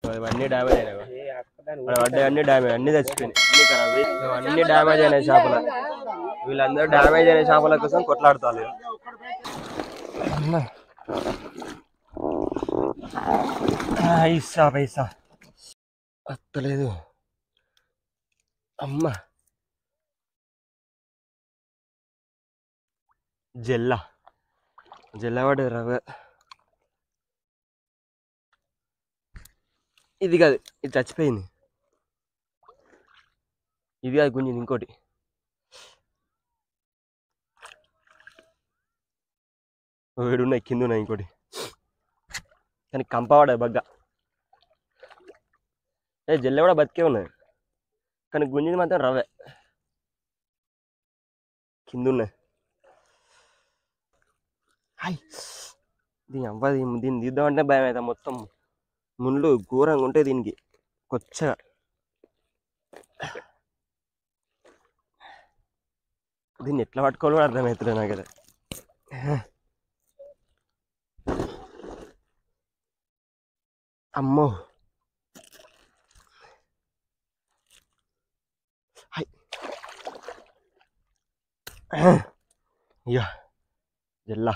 ఇవన్నీ డ్యామేజ్ అయినాయి అక్కడ పడ్డాయి అన్ని డ్యామేజ్ అన్ని చచ్చిపోయినాయి అన్ని ఖరాబ్ ఇవి అన్ని డ్యామేజ్ అయినాయి చేపలు వీళ్ళందరూ డ్యామేజ్ అయిన చేపల కోసం కొట్లాడుతారు పైసా పైసా వస్తలేదు అమ్మ జెల్ల జెల్ల పడేది రవ్వ ఇది కాదు ఇది చచ్చిపోయింది ఇది కాదు గుంజింది ఇంకోటి వేడు ఉన్నాయి కింద ఉన్నాయి ఇంకోటి కానీ కంపవాడదు బగ్గ ఏ జల్లె కూడా బతికే ఉన్నాయి కానీ గుంజింది మాత్రం రవ్వే కింద ఉన్నాయి హాయ్ దీని అవ్వ దీన్ని దీన్ని తీద్దామంటే భయం అవుతా మొత్తం ముళ్ళు ఘోరంగా ఉంటాయి దీనికి కొచ్చగా దీన్ని ఎట్లా పట్టుకోవాలో కూడా అర్థమవుతుంది నాకు అది అమ్మో హై ఇక జిల్లా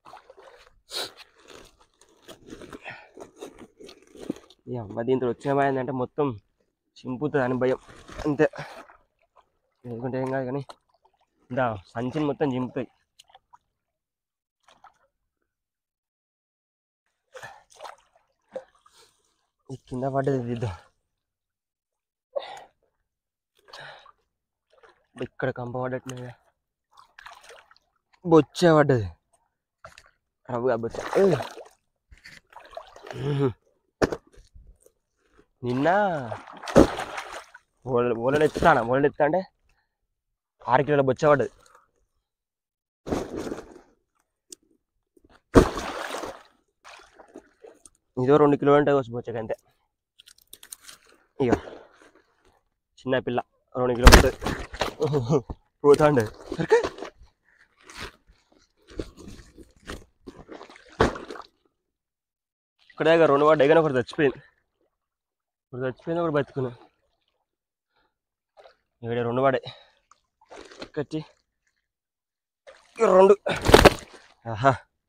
ఈ అమ్మ దీంతో వచ్చిన భయం అంటే మొత్తం చింపుతుంది అని భయం అంతే లేకుంటే ఏం కాదు కానీ ఇందా సంచిని మొత్తం చింపుతాయి ఈ కింద పడ్డది తీద్దాం ఇక్కడ కంప పడ్డట్టు బొచ్చ పడ్డది రవ్వుగా బొచ్చ ఏయ్. ఉహు. నిన్న ఓలను ఎత్తుతాను ఓలను ఎత్తుతా అంటే ఆరు కిలోల బొచ్చ పడ్డది ఇదో రెండు కిలోలు ఉంటాయి వచ్చి బొచ్చకి అంతే ఇక చిన్న పిల్ల రెండు కిలో ఉంటుంది పోతాండే సరికే ఇక్కడ దగ్గర రెండు వాడు దగ్గర ఒకటి చచ్చిపోయింది ఒకటి చచ్చిపోయింది ఒకటి బతుకున్నా ఇక్కడ రెండు వాడే కట్టి ఇక రెండు ఆహా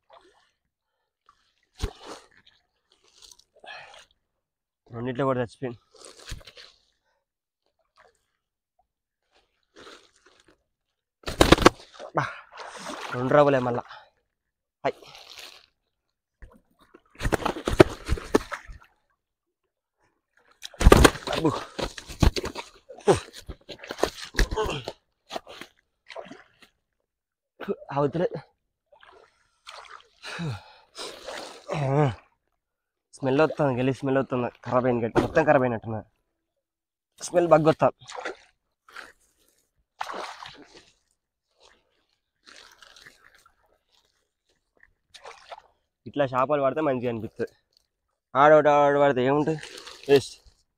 రెండిట్లో కూడా చచ్చిపోయింది బా, రెండు రావులే మళ్ళా హాయ్ అబ్బు. అవతలే స్మెల్ వస్తుంది గెలి స్మెల్ వస్తుంది ఖరాబ్ అయిన గట్టి మొత్తం ఖరాబ్ అయినట్టున్నా స్మెల్ బాగా వస్తా ఇట్లా చేపలు పడితే మంచిగా అనిపిస్తుంది ఆడోటి ఆడ పడితే ఏముంటుంది వేస్ట్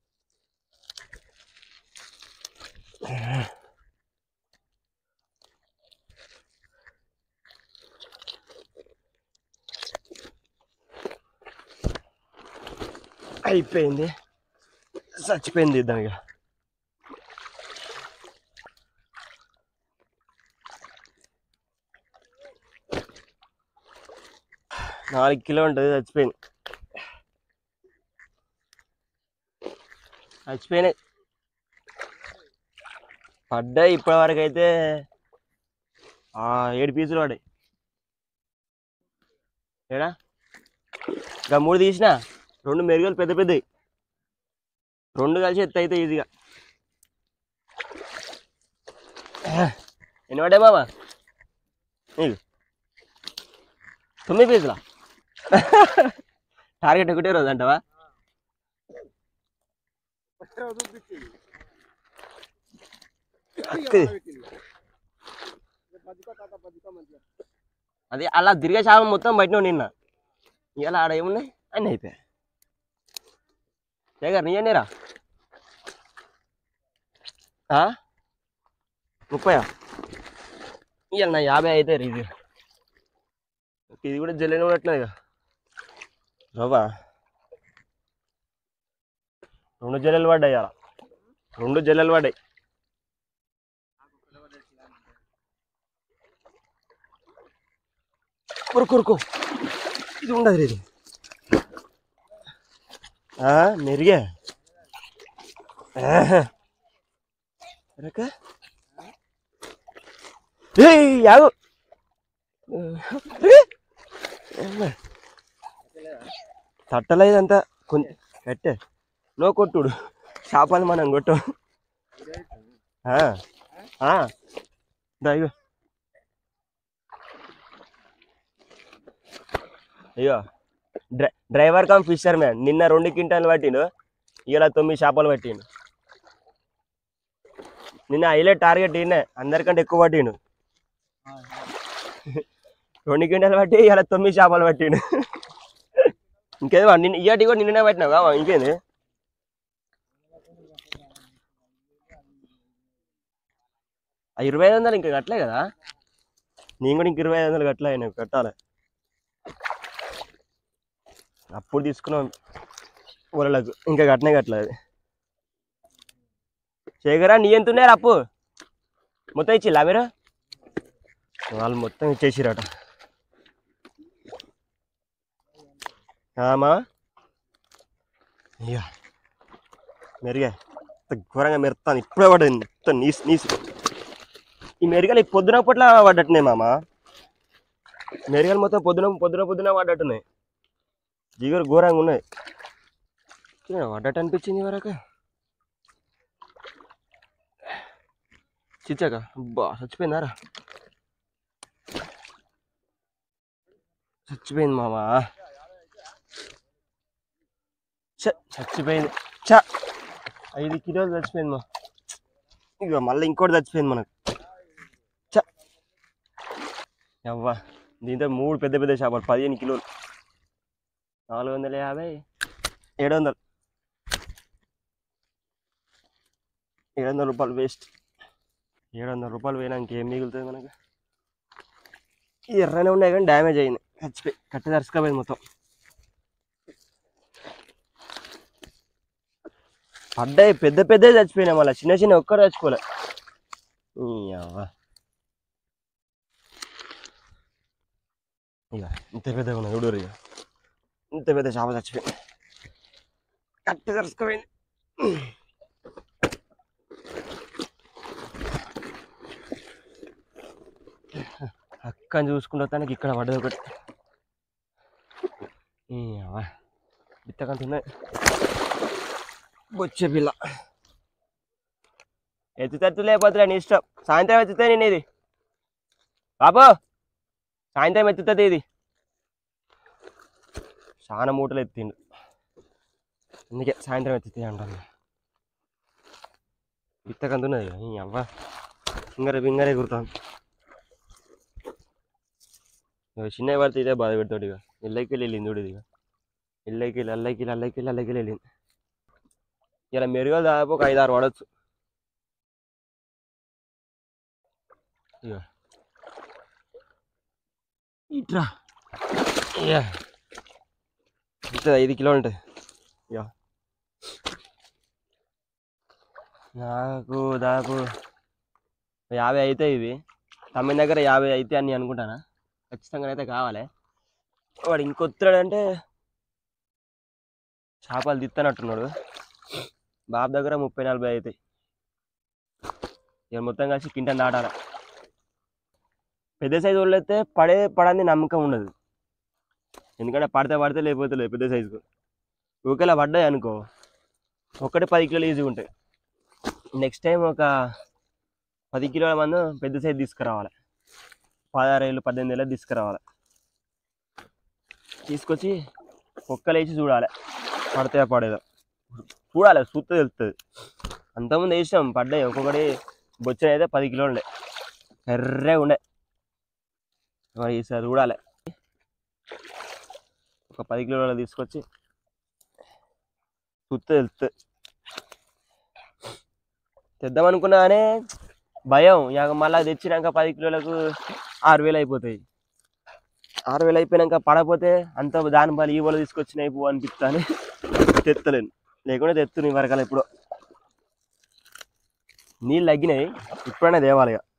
అయిపోయింది చచ్చిపోయింది దానికి నాలుగు కిలో ఉంటుంది చచ్చిపోయింది చచ్చిపోయినాయి పడ్డాయి ఇప్పటి వరకు అయితే ఆ, ఏడు పీసులు పడ్డాయి ఏడా ఇంకా మూడు తీసిన రెండు మెరుగులు పెద్ద పెద్దవి రెండు కలిసి ఎత్తు అయితే ఈజీగా ఎన్ని పడ్డాయి బాబా నీకు తొమ్మిది పీసులా టార్గెట్ ఒకటే రోజు అంటావా అక్కది. అది అలా తిరిగే చేప మొత్తం బయట నిన్న ఇలా ఆడ ఏమున్నాయి అన్నీ అయిపోయాయి జగర్ నీయనేరా ముప్పయా ఇవాళ నా యాభై అయితే ఇది ఇది కూడా జల్లెన ఉన్నట్లేదు రవ్వ రెండు జల్లెలు పడ్డాయి అలా రెండు జల్లెలు పడ్డాయి కొరుకు కొరుకు ఇది ఉండదు ఇది ఆ, మెరుగే ఆహా. ఎరక ఏయ్ యాగు తట్టలేదంతా కొంచెం కట్టే నో కొట్టుడు చేపలు మనం కొట్టు ఆ, ఆ. దా ఇగో అయ్యో డ్రై డ్రైవర్ కమ్ ఫిషర్ మ్యాన్ నిన్న రెండు క్వింటాలు పట్టిండు ఇలా తొమ్మిది చేపలు పట్టిండు నిన్న హైలైట్ టార్గెట్ ఈయనే అందరికంటే ఎక్కువ పట్టిండు రెండు క్వింటాలు పట్టి ఇలా తొమ్మిది చేపలు పట్టిండు ఇంకేదో నిన్న ఇయ్యాటి కూడా నిన్ననే పట్టినావు కావా ఇంకేంది ఆ ఇరవై ఐదు వందలు ఇంకా కట్టలే కదా నేను కూడా ఇంక ఇరవై ఐదు వందలు కట్టలే నాకు కట్టాలి అప్పుడు తీసుకున్నాం ఊరలకు ఇంకా కట్టనే కట్టలేదు శేఖరా నీ ఎంత ఉన్నారు అప్పు మొత్తం ఇచ్చిల్లా మీరు వాళ్ళు మొత్తం ఇచ్చేసిరట ఆమా ఇక మెరుగా ఇంత ఘోరంగా మెరుతాను ఇప్పుడే పడ్డది మొత్తం నీసు నీసు ఈ మెరుగలు ఈ పొద్దున పూట్ల పడ్డట్టున్నాయి మామ మెరుగలు మొత్తం పొద్దున పొద్దున పొద్దున పడ్డట్టున్నాయి జిగరు ఘోరంగా ఉన్నాయి తిన పడ్డట్టు అనిపించింది వరకు చిచ్చాక అబ్బా చచ్చిపోయిందారా చచ్చిపోయింది మామా చ చచ్చిపోయింది చ ఐదు కిలోలు చచ్చిపోయింది మా ఇక మళ్ళీ ఇంకోటి చచ్చిపోయింది మనకు చ అవ్వా దీంతో మూడు పెద్ద పెద్ద చేపలు పదిహేను కిలోలు నాలుగు వందల యాభై ఏడు వందలు ఏడు వందల రూపాయలు వేస్ట్ ఏడు వందల రూపాయలు పోయినా ఇంకేం మిగులుతుంది మనకు ఇది ఎర్రనే ఉన్నాయి కానీ డ్యామేజ్ అయింది చచ్చిపోయి కట్టి తరుచుకపోయింది మొత్తం పడ్డాయి పెద్ద పెద్ద చచ్చిపోయినాయి మళ్ళీ చిన్న చిన్న ఒక్కరు చచ్చిపోలే ఈ అవ్వ. ఇక ఇంత పెద్దగా ఉన్నాయి చూడరు ఇక ఇంత పెద్ద చేప చచ్చిపోయింది కట్టి తరుచుకపోయింది అక్కని చూసుకుంటూ వస్తానికి ఇక్కడ పడ్డది ఒకటి ఈ అవ్వ. బిత్తకంత ఉన్నాయి బొచ్చే పిల్ల ఎత్తుతట్టు లేకపోతే నీ ఇష్టం సాయంత్రం ఎత్తుతే నేను ఇది బాబు సాయంత్రం ఎత్తుతుంది ఇది చాలా మూటలు ఎత్తిండు అందుకే సాయంత్రం ఎత్తుతే అంటాను బిత్తకంత ఉన్నది కదా, ఈ అవ్వ సింగరే బింగరే కురుతాను చిన్న పడితే ఇదే బాధ పెడతాడు ఇక ఇళ్ళకి వెళ్ళి వెళ్ళింది చూడు ఇది ఇక ఇళ్ళకి వెళ్ళి అల్లకి వెళ్ళి అల్లకి వెళ్ళి అల్లకి వెళ్ళి వెళ్ళింది ఇలా మెరుగలు దాదాపు ఒక ఐదు ఆరు పడవచ్చు ఇక ఇట్రా ఇక ఇంత ఐదు కిలోలు ఉంటుంది ఇక నాకు దాదాపు యాభై అవుతాయి ఇవి తమ్మిన దగ్గర యాభై అయితే అని అనుకుంటానా ఖచ్చితంగా అయితే కావాలి వాడు ఇంకొత్తాడంటే చేపలు తిత్తనట్టున్నాడు బాబు దగ్గర ముప్పై నలభై అవుతాయి ఇక మొత్తం కలిసి కింటని దాటాలి పెద్ద సైజు వాళ్ళు అయితే పడే పడని నమ్మకం ఉండదు ఎందుకంటే పడితే పడితే లేకపోతే లేదు పెద్ద సైజుకు ఒకవేళ పడ్డాయి అనుకో ఒకటి పది కిలోలు ఈజీగా ఉంటాయి నెక్స్ట్ టైం ఒక పది కిలోల మంది పెద్ద సైజు తీసుకురావాలి పదహారు ఏళ్ళు పద్దెనిమిది ఏళ్ళు తీసుకురావాలి తీసుకొచ్చి కుక్కలు వేసి చూడాలి పడితే పడేదో చూడాలి చూస్తే తెలుస్తుంది అంతకుముందు వేసినాం పడ్డాయి ఒక్కొక్కటి బొచ్చని అయితే పది కిలోలు ఉండే ఎర్రే ఉండే మరి ఈసారి చూడాలి ఒక పది కిలోలు తీసుకొచ్చి చూస్తే తెలుస్తుంది తెద్దాం అనుకున్నా కానీ భయం ఇక మళ్ళీ తెచ్చినాక పది కిలోలకు ఆరు వేలు అయిపోతాయి ఆరు వేలు అయిపోయినాక పడకపోతే అంత దాని బలి ఈ వాళ్ళు తీసుకొచ్చినాయి పో అనిపిస్తాను తెత్తలేను లేకుంటే తెత్తు నీ వరకాల ఇప్పుడు నీళ్ళు తగ్గినాయి ఇప్పుడైనా తేవాలి ఇక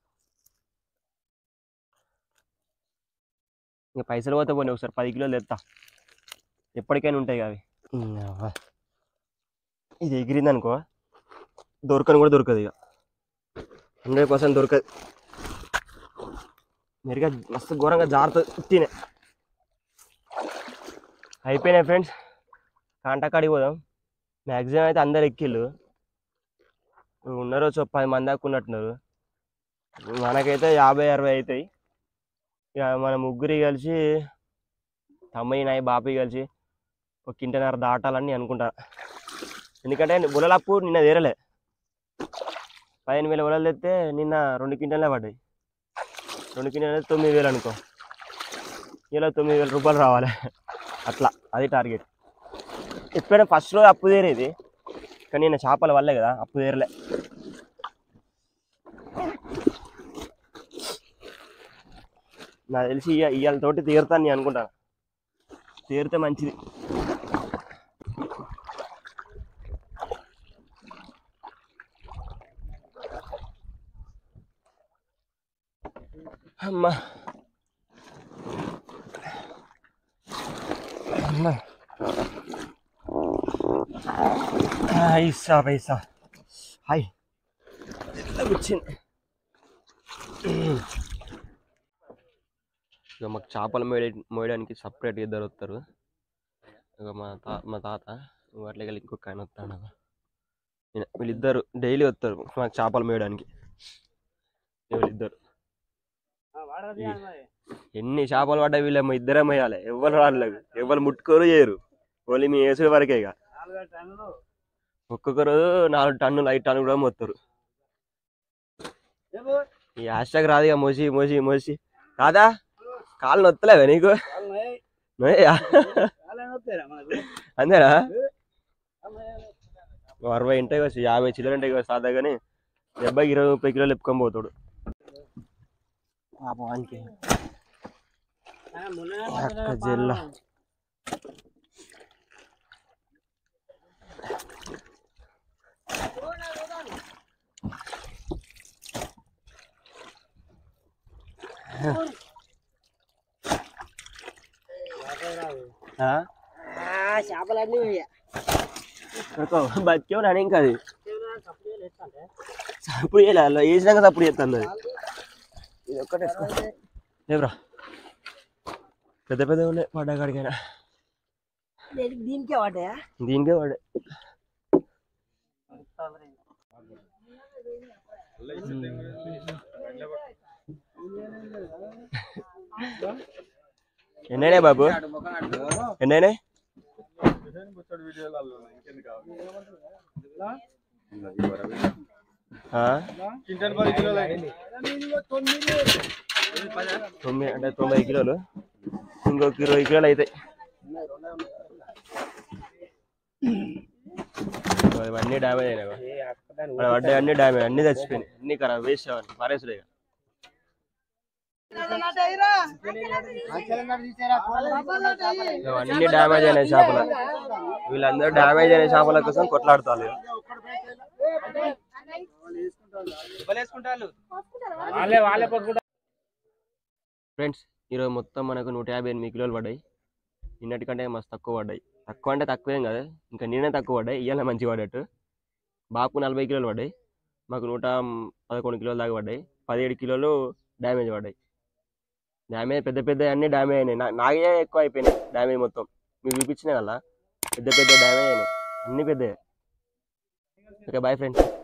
ఇంకా పైసలు పోతే పోనీ ఒకసారి పది కిలోలు తెస్తా ఎప్పటికైనా ఉంటాయి అవి అవ్వ. ఇది ఎగిరింది అనుకో దొరకని కూడా దొరకదు ఇక హండ్రెడ్ పర్సెంట్ దొరకదు మెరుగా మస్తు ఘోరంగా జారుతుంది తినే అయిపోయినాయి ఫ్రెండ్స్ కాంటాకాడికి పోదాం మ్యాక్సిమం అయితే అందరు ఎక్కిళ్ళు ఉన్నారు సో పది మంది దాకా ఉన్నట్టున్నారు మనకైతే యాభై అరవై అవుతాయి ఇక మన ముగ్గురి కలిసి తమ్మయ్య నాయి బాపయ్య కలిసి ఒక కింటన్నర దాటాలని అనుకుంటా ఎందుకంటే బులలప్పు నిన్న తీరలే పదిహేను వేల బులలు తెస్తే నిన్న రెండు క్వింటలే పడ్డాయి రెండు క్వింటల్ తొమ్మిది వేలు అనుకో ఇలా తొమ్మిది వేల రూపాయలు రావాలి అట్లా అది టార్గెట్ ఎప్పుడైనా ఫస్ట్ రోజు అప్పు తీరేది కానీ నేను చేపల వల్లే కదా అప్పు తీరలే నాకు తెలిసి ఇయ్య ఇవాళ తోటి తీరుతాను నేను అనుకుంటాను తీరితే మంచిది అమ్మా అమ్మా ఐసా పైసా హాయ్ ఎంత వచ్చింది ఇక మాకు చేపలు మోయ మోయడానికి సపరేట్ ఇద్దరు వస్తారు ఇక మా తా మా తాత అట్లా వెళ్ళి ఇంకొక ఆయన వస్తాడు ఈయన వీళ్ళిద్దరు డైలీ వస్తారు మాకు చేపలు మోయడానికి వీళ్ళిద్దరు ఎన్ని చేపలు పడ్డా వీళ్ళేమో ఇద్దరే మోయాలి ఎవరు రాలేదు ఎవరు ముట్టుకోరు చేయరు ఓన్లీ మీ వేసుడు వరకే ఇక ఒక్కొక్క రోజు నాలుగు టన్నులు ఐదు టన్నులు కూడా మోస్తారు ఈ హ్యాష్ రాదు ఇక మోసి మోసి మోసి కాదా కాళ్ళు నొత్తలేవా నీకు నొయ్యా? అంతేనా ఓ అరవై ఉంటాయి కావచ్చు యాభై చిల్లర ఉంటాయి కావచ్చు సాదా కానీ డెబ్బై ఇరవై ముప్పై కిలోలు ఎప్పుకొని పోతాడు పాపం వానికి. అక్క జిల్లా ఆ? చేపలన్నీ కొడుకో, బతికేవు నాని ఇంకా అది ఇప్పుడు వేయాలి అలా వేసినాక అప్పుడు చేస్తాను అది ఇది ఒక్కటే లేవురా పెద్ద పెద్ద ఉన్నాయి పడ్డా కాడికైనా దీనికే వాటయా దీనికే వాడే ఎన్నైనా బాబు ఎన్నైనా తొమ్మిది అంటే తొంభై కిలోలు ఇంకొక ఇరవై కిలోలు అవుతాయి ఓ, ఇవన్నీ డ్యామేజ్ అయినాయి మన పడ్డాయి అన్ని డ్యామేజ్ అన్ని చచ్చిపోయినాయి అన్ని ఖరాబ్ వేస్ట్ అవ్వాలి పారేసులే ఇక. ఇక అన్ని డ్యామేజ్ అయినాయి చేపలు వీళ్ళందరూ డ్యామేజ్ అయిన చేపల కోసం కొట్లాడుతారు ఇక. ఫ్రెండ్స్ ఈరోజు మొత్తం మనకు నూట యాభై ఎనిమిది కిలోలు పడ్డాయి నిన్నటికంటే మస్తు తక్కువ పడ్డాయి తక్కువ అంటే తక్కువేం కదా ఇంకా నేనే తక్కువ పడ్డాయి ఇవాళ మంచిగా పడ్డట్టు బాపు నలభై కిలోలు పడ్డాయి మాకు నూట పదకొండు కిలోలు దాకా పడ్డాయి పదిహేడు కిలోలు డ్యామేజ్ పడ్డాయి డ్యామేజ్ పెద్ద పెద్ద అన్ని డ్యామేజ్ అయినాయి నా- నాకే ఎక్కువ అయిపోయినాయి డ్యామేజ్ మొత్తం మీకు చూపించినా కదా పెద్ద పెద్ద డ్యామేజ్ అయినాయి అన్ని పెద్దవి ఓకే బాయ్ ఫ్రెండ్స్